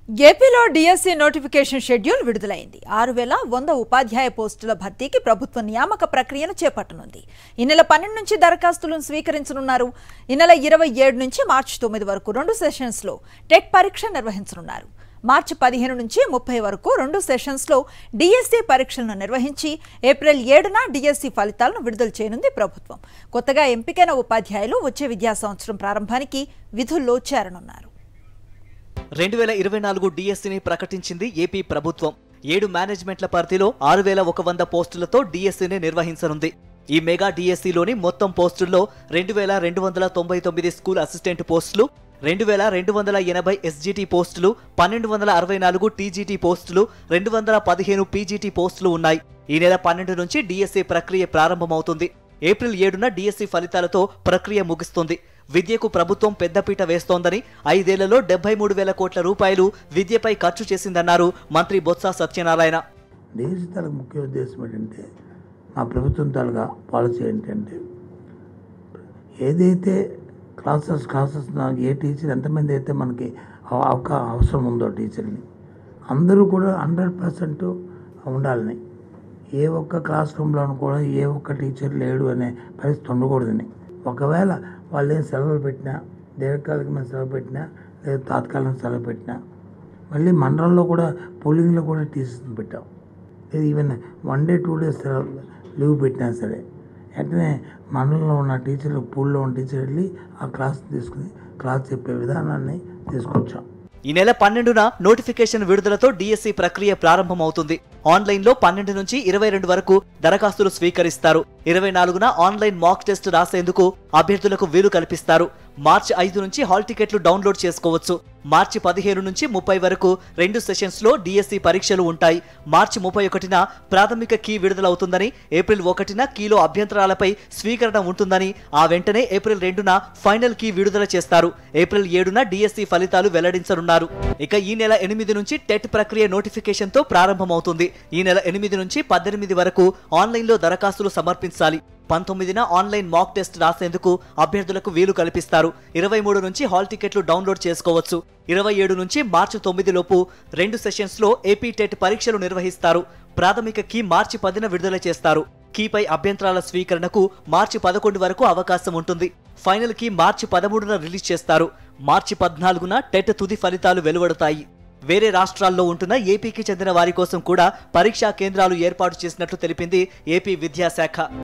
ఏపీలో DSC notification schedule విడుదలైంది ఆరు వేల వంద ఉపాధ్యాయ పోస్టుల భర్తీకి ప్రభుత్వ నియామక ప్రక్రియను చేపట్టనుంది ఈ నెల పన్నెండు నుంచి దరఖాస్తులను స్వీకరించనున్నారు ఈ నెల ఇరవై ఏడు నుంచి మార్చి తొమ్మిది వరకు రెండు సెషన్స్లో టెట్ పరీక్ష నిర్వహించనున్నారు మార్చి పదిహేను నుంచి ముప్పై వరకు రెండు సెషన్స్లో డిఎస్సి పరీక్షలను నిర్వహించి ఏప్రిల్ ఏడున డిఎస్సి ఫలితాలను విడుదల చేయనుంది ప్రభుత్వం కొత్తగా ఎంపికైన ఉపాధ్యాయులు వచ్చే విద్యా సంవత్సరం ప్రారంభానికి విధుల్లో చేరనున్నారు రెండు వేల ఇరవై నాలుగు డిఎస్సిని ప్రకటించింది ఏపీ ప్రభుత్వం ఏడు మేనేజ్మెంట్ల పరిధిలో ఆరు వేల ఒక వంద పోస్టులతో డిఎస్సిని నిర్వహించనుంది ఈ మెగా డిఎస్సిలోని మొత్తం పోస్టుల్లో రెండు వేల రెండు వందల తొంభై తొమ్మిది స్కూల్ అసిస్టెంట్ పోస్టులు రెండు వేల రెండు వందల ఎనభై ఎస్జిటి పోస్టులు పన్నెండు వందల అరవై నాలుగు టీజీటీ పోస్టులు రెండు వందల పదిహేను పీజీటీ పోస్టులు ఉన్నాయి ఈ నెల పన్నెండు నుంచి డిఎస్సి ప్రక్రియ ప్రారంభమవుతుంది ఏప్రిల్ ఏడున డిఎస్సి ఫలితాలతో ప్రక్రియ ముగుస్తుంది విద్యకు ప్రభుత్వం పెద్దపీట వేస్తోందని ఐదేళ్లలో డెబ్బై మూడు వేల కోట్ల రూపాయలు విద్యపై ఖర్చు చేసిందన్నారు మంత్రి బొత్స సత్యనారాయణ డిఎస్సి తాలూకు ముఖ్య ఉద్దేశం ఏంటంటే మా ప్రభుత్వం తాలూకా పాలసీ ఏంటంటే ఏదైతే క్లాసెస్ క్లాసెస్ నాకు ఏ టీచర్ ఎంతమంది అయితే మనకి అవ- అవక అవసరం ఉందో టీచర్ని అందరూ కూడా హండ్రెడ్ పర్సెంట్ ఉండాలని ఏ ఒక్క క్లాస్ రూమ్లోనూ కూడా ఏ ఒక్క టీచర్ లేడు అనే పరిస్థితి ఉండకూడదని ఒకవేళ వాళ్ళు ఏం సెలవులు పెట్టినా దీర్ఘకాలికమైన సెలవు పెట్టినా లేదా తాత్కాలిక సెలవు పెట్టినా మళ్ళీ మండలంలో కూడా పోలింగ్లో కూడా టీచర్స్ని పెట్టాం లేదు even one day two days leave పెట్టినా సరే వెంటనే మండలంలో ఉన్న టీచర్లు పూల్లో ఉన్న టీచర్ వెళ్ళి ఆ క్లాస్ తీసుకుని క్లాస్ చెప్పే విధానాన్ని తీసుకొచ్చాం ఈ నెల పన్నెండున నోటిఫికేషన్ విడుదలతో డిఎస్సి ప్రక్రియ ప్రారంభమవుతుంది ఆన్లైన్లో పన్నెండు నుంచి ఇరవై రెండు వరకు దరఖాస్తులు స్వీకరిస్తారు ఇరవై నాలుగున ఆన్లైన్ మాక్ టెస్ట్ రాసేందుకు అభ్యర్థులకు వీలు కల్పిస్తారు మార్చి ఐదు నుంచి హాల్ టికెట్లు డౌన్లోడ్ చేసుకోవచ్చు మార్చి పదిహేను నుంచి ముప్పై వరకు రెండు సెషన్స్ లో డిఎస్సి పరీక్షలు ఉంటాయి మార్చి ముప్పై ఒకటిన ప్రాథమిక కీ విడుదలవుతుందని ఏప్రిల్ ఒకటిన కీలో అభ్యంతరాలపై స్వీకరణ ఉంటుందని ఆ వెంటనే ఏప్రిల్ రెండున ఫైనల్ కీ విడుదల చేస్తారు ఏప్రిల్ ఏడున డిఎస్సి ఫలితాలు వెల్లడించనున్నారు ఇక ఈ నెల ఎనిమిది నుంచి టెట్ ప్రక్రియ నోటిఫికేషన్ తో ప్రారంభమవుతుంది ఈ నెల ఎనిమిది నుంచి పద్దెనిమిది వరకు ఆన్లైన్లో దరఖాస్తులు సమర్పించాలి పంతొమ్మిదిన ఆన్లైన్ మాక్ టెస్ట్ రాసేందుకు అభ్యర్థులకు వీలు కల్పిస్తారు ఇరవై మూడు నుంచి హాల్ టికెట్లు డౌన్లోడ్ చేసుకోవచ్చు ఇరవై ఏడు నుంచి మార్చి తొమ్మిది లోపు రెండు సెషన్స్ లో ఏపీ టెట్ పరీక్షలు నిర్వహిస్తారు ప్రాథమిక కీ మార్చి పదిన విడుదల చేస్తారు కీపై అభ్యంతరాల స్వీకరణకు మార్చి పదకొండు వరకు అవకాశం ఉంటుంది ఫైనల్ కీ మార్చి పదమూడున రిలీజ్ చేస్తారు మార్చి పద్నాలుగున టెట్ తుది ఫలితాలు వెలువడతాయి వేరే రాష్ట్రాల్లో ఉంటున్న ఏపీకి చెందిన వారి కోసం కూడా పరీక్షా కేంద్రాలు ఏర్పాటు చేసినట్లు తెలిపింది ఏపీ విద్యాశాఖ